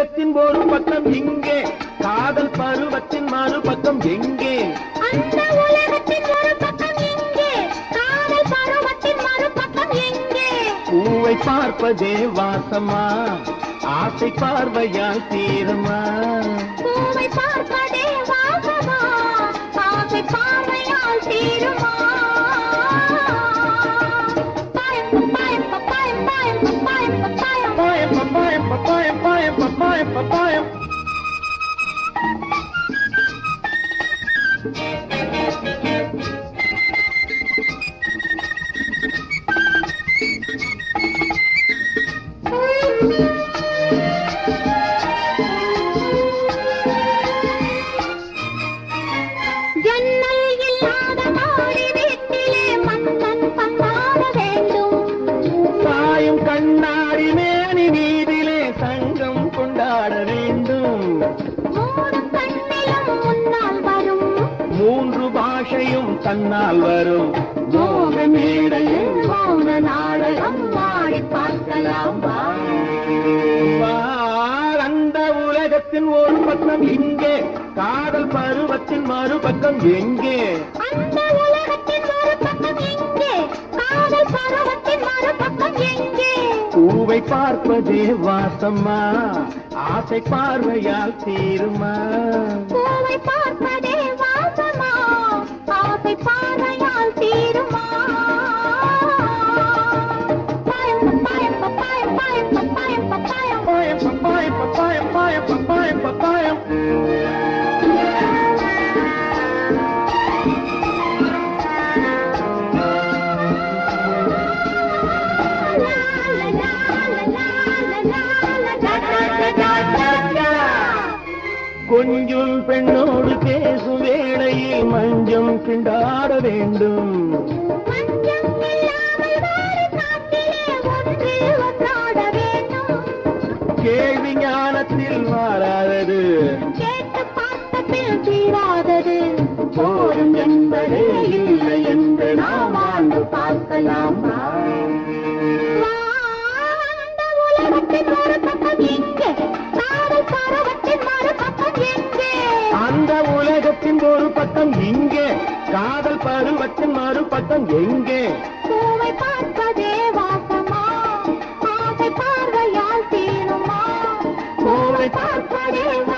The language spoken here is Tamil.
உலகத்தின் ஒரு பக்கம் இங்கே காதல் பருவத்தின் மறுபக்கம் எங்கே அந்த உலகத்தின் ஒரு பக்கம் எங்கே காதல் பருவத்தின் மறுபக்கம் எங்கே பூவை பார்ப்பதே வாசமா ஆசை பார்வையால் தீருமா பூவை பார்ப்பதே வாசமா ஆசை பார்வையால் தீருமா பாயம் பாயம் பாயம் பாயம் பாயம் பாயம் பாயம் பாயம் பாயம் பாயம் பாயம் பாயம் ஜன்னல் இல்லாத மாடி வீட்டிலே மன்னன் பந்தாட வேண்டும் சாயும் கண்ணாடி மேனி வீதிலே சங்கம் கொண்டாட வேண்டும் மூணு கண்ணிலும் முன்னால் வரும் மூன்று பாஷையும் தன்னால் வரும் மோக மேடையில் மௌன நாடகம் ஆடி பார்க்கலாம் வா. வா, அந்த உலகத்தின் ஒரு பக்கம் இங்கே காதல் பருவத்தின் மறுபக்கம் எங்கே அந்த உலகத்தின் ஒரு பக்கம் எங்கே காதல் பருவத்தின் மறுபக்கம் எங்கே பூவை பார்ப்பதே வாசம்மா ஆசை பார்வையால் தீருமா பூவை பார்ப்பதே வாசமா ஆசை பார்வையால் தீருமா பாயம் பாயம் பாயம் பாயம் பாயம் பாயம் பாயம் பாயம் பாயம் பாயம் பாயம் பாயம் கொஞ்சம் பெண்ணோடு பேசும் வேளையில் மஞ்சம் திண்டாட வேண்டும் மஞ்சள் இல்லாமல் வாரி காட்டிலே ஒன்று ஒன்றாட வேண்டும் கேள்வி ஞானத்தில் மாறாதது கேட்டு பார்த்ததில் தீராதது போரும் என்பதே இல்லை என்று நாம் வாழ்ந்து பார்க்கலாம் வாழ்ந்த உலகத்தின் ஒரு பக்கம் எங்கே காதல் பருவத்தின் மறுபக்கம் எங்கே அந்த உலகத்தின் ஒரு பக்கம் இங்கே காதல் பருவத்தின் மறுபக்கம் எங்கே பூவை பார்ப்பதே வாசமா ஆசை பார்வையால் தீருமா பூவை பார்ப்பதே